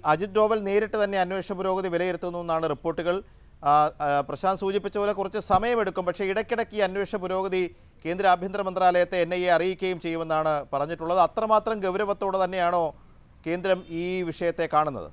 അജിത് ഡോവൽ നേരിട്ട് തന്നെ അന്വേഷണ പുരോഗതി വിലയിരുത്തുന്നു എന്നാണ് റിപ്പോർട്ടുകൾ ആ, ആ, പ്രശാന്ത് സൂചിപ്പിച്ച പോലെ കുറച്ച് സമയമെടുക്കും പക്ഷേ ഇടയ്ക്കിടയ്ക്ക് ഈ അന്വേഷണ പുരോഗതി കേന്ദ്ര ആഭ്യന്തര മന്ത്രാലയത്തെ എൻ ഐ എ അറിയിക്കുകയും ചെയ്യുമെന്നാണ് പറഞ്ഞിട്ടുള്ളത് അത്രമാത്രം ഗൗരവത്തോടെ തന്നെയാണോ കേന്ദ്രം ഈ വിഷയത്തെ കാണുന്നത്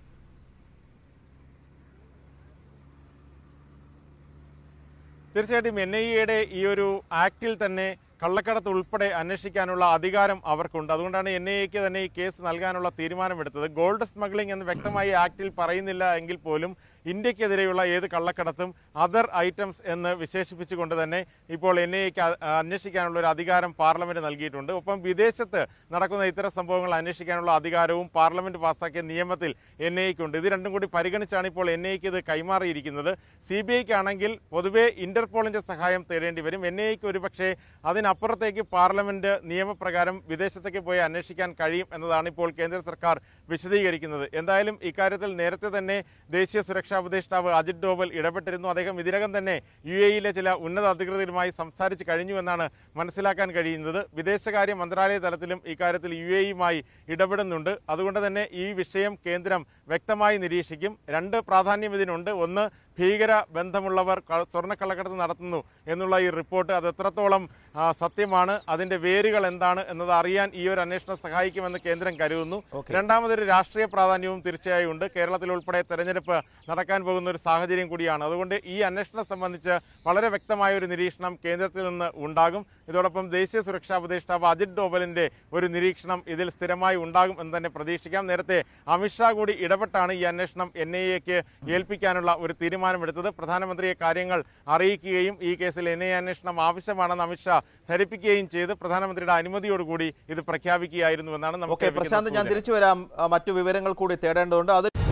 തീർച്ചയായിട്ടും എൻ ഐ എയുടെ ഈ ഒരു ആക്ടിൽ തന്നെ കള്ളക്കടത്ത് ഉൾപ്പെടെ അന്വേഷിക്കാനുള്ള അധികാരം അവർക്കുണ്ട് അതുകൊണ്ടാണ് എൻ ഐ എക്ക് തന്നെ ഈ കേസ് നൽകാനുള്ള തീരുമാനമെടുത്തത് ഗോൾഡ് സ്മഗ്ലിംഗ് എന്ന് വ്യക്തമായി ആക്ടിൽ പറയുന്നില്ല എങ്കിൽ പോലും ഇന്ത്യക്കെതിരെയുള്ള ഏത് കള്ളക്കടത്തും അതർ ഐറ്റംസ് എന്ന് വിശേഷിപ്പിച്ചുകൊണ്ട് തന്നെ ഇപ്പോൾ എൻ ഐ എക്ക് അന്വേഷിക്കാനുള്ള ഒരു അധികാരം പാർലമെന്റ് നൽകിയിട്ടുണ്ട് ഒപ്പം വിദേശത്ത് നടക്കുന്ന ഇത്തരം സംഭവങ്ങൾ അന്വേഷിക്കാനുള്ള അധികാരവും പാർലമെന്റ് പാസാക്കിയ നിയമത്തിൽ എൻ ഐ ഉണ്ട് ഇത് രണ്ടും കൂടി പരിഗണിച്ചാണ് ഇപ്പോൾ എൻ ഐക്ക് ഇത് കൈമാറിയിരിക്കുന്നത് സി ബി ഐക്ക് ആണെങ്കിൽ പൊതുവെ ഇന്റർപോളിന്റെ സഹായം തേടേണ്ടി വരും എൻ ഐ എക്ക് ഒരുപക്ഷെ അതിനപ്പുറത്തേക്ക് പാർലമെന്റ് നിയമപ്രകാരം വിദേശത്തേക്ക് പോയി അന്വേഷിക്കാൻ കഴിയും എന്നതാണ് ഇപ്പോൾ കേന്ദ്ര സർക്കാർ വിശദീകരിക്കുന്നത് എന്തായാലും ഇക്കാര്യത്തിൽ നേരത്തെ തന്നെ ദേശീയ സുരക്ഷാ ഉപദേഷ്ടാവ് അജിത് ഡോവൽ ഇടപെട്ടിരുന്നു അദ്ദേഹം ഇതിനകം തന്നെ യു എയിലെ ചില ഉന്നത അധികൃതരുമായി സംസാരിച്ച് കഴിഞ്ഞു എന്നാണ് മനസ്സിലാക്കാൻ കഴിയുന്നത് വിദേശകാര്യ മന്ത്രാലയ തലത്തിലും ഇക്കാര്യത്തിൽ യു എയുമായി ഇടപെടുന്നുണ്ട് അതുകൊണ്ട് തന്നെ ഈ വിഷയം കേന്ദ്രം വ്യക്തമായി നിരീക്ഷിക്കും രണ്ട് പ്രാധാന്യം ഇതിനുണ്ട് ഒന്ന് ഭീകര ബന്ധമുള്ളവർ ക- സ്വർണ്ണക്കള്ളക്കടത്ത് നടത്തുന്നു എന്നുള്ള ഈ റിപ്പോർട്ട് അത് എത്രത്തോളം ആ, സത്യമാണ് അതിന്റെ വേരുകൾ എന്താണ് എന്നത് അറിയാൻ ഈ ഒരു അന്വേഷണം സഹായിക്കുമെന്ന് കേന്ദ്രം കരുതുന്നു ഓക്കേ. രണ്ടാമതൊരു രാഷ്ട്രീയ പ്രാധാന്യവും തീർച്ചയായും ഉണ്ട് കേരളത്തിൽ ഉൾപ്പെടെ തെരഞ്ഞെടുപ്പ് നടക്കാൻ പോകുന്ന ഒരു സാഹചര്യം കൂടിയാണ് അതുകൊണ്ട് ഈ അന്വേഷണം സംബന്ധിച്ച് വളരെ വ്യക്തമായ ഒരു നിരീക്ഷണം കേന്ദ്രത്തിൽ നിന്ന് ഉണ്ടാകും ഇതോടൊപ്പം ദേശീയ സുരക്ഷാ ഉപദേഷ്ടാവ് അജിത് ഡോവലിന്റെ ഒരു നിരീക്ഷണം ഇതിൽ സ്ഥിരമായി ഉണ്ടാകും എന്ന് തന്നെ പ്രതീക്ഷിക്കാം നേരത്തെ അമിത്ഷാ കൂടി ഇടപെട്ടാണ് ഈ അന്വേഷണം എൻ ഐ എക്ക് ഏൽപ്പിക്കാനുള്ള ഒരു തീരുമാനമെടുത്തത് പ്രധാനമന്ത്രിയെ കാര്യങ്ങൾ അറിയിക്കുകയും ഈ കേസിൽ എൻ ഐ എ അന്വേഷണം ആവശ്യമാണെന്ന് അമിത്ഷാ ധരിപ്പിക്കുകയും ചെയ്ത് പ്രധാനമന്ത്രിയുടെ അനുമതിയോടുകൂടി ഇത് പ്രഖ്യാപിക്കുകയായിരുന്നു എന്നാണ് ഓക്കെ നമുക്ക് പ്രശാന്ത് ഞാൻ ലഭിക്കുന്ന സൂചന. തിരിച്ചു വരാം ആ, മറ്റു വിവരങ്ങൾ കൂടി തേടേണ്ടതുണ്ട് അത്